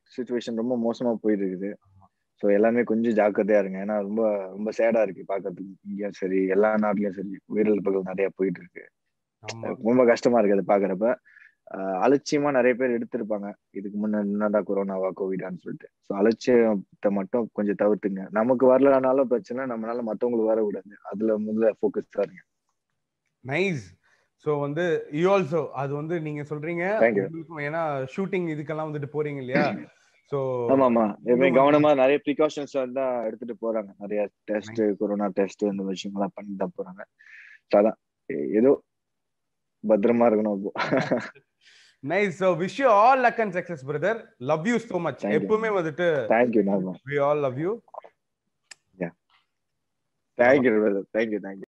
Situation ரொம்ப மோசமா போயிட்டு இருக்குது ஸோ எல்லாருமே கொஞ்சம் ஜாக்கிரதையா இருங்க ஏன்னா ரொம்ப ரொம்ப சேடா இருக்கு பாக்கிறதுக்கு இங்கேயும் சரி எல்லா நாட்டிலயும் சரி உயிரிழப்புகள் நிறைய போயிட்டு இருக்கு ஆமா ரொம்ப கஷ்டமா இருக்கு அதை பாக்குறப்ப ஆஹ் அலட்சியமா நிறைய பேர் எடுத்திருப்பாங்க இதுக்கு முன்ன என்னடா கொரோனாவா கோவிடான்னு சொல்லிட்டு ஸோ அலட்சியத்தை மட்டும் கொஞ்சம் தவிர்த்துங்க நமக்கு வரலனாலும் பிரச்சனை நம்மளால மத்தவங்களுக்கு வரக்கூடாது அதுல முதல்ல ஃபோக்கஸ் இருங்க நைஸ் சோ வந்து யூ ஆல்சோ அது வந்து நீங்க சொல்றீங்க Thank you. உங்களுக்கும் ஏன்னா ஷூட்டிங் இதுக்கெல்லாம் வந்துட்டு போறீங்க இல்லையா சோ ஆமா ஆமா எப்பவுமே கவனமா நிறைய ப்ரிகாஷன்ஸ் வந்து எடுத்துட்டு போறாங்க நிறைய டெஸ்ட் கொரோனா டெஸ்ட் இந்த விஷயங்கள்லாம் பண்ணி தான் போறாங்க So அதான் எ- ஏதோ பத்திரமா இருக்கணும் இப்போ nice so wish you all luck and success brother love you so much Thank you. எப்பவுமே வந்துட்டு தேங்க்யூ நார்மா we all love you thank you thank you thank you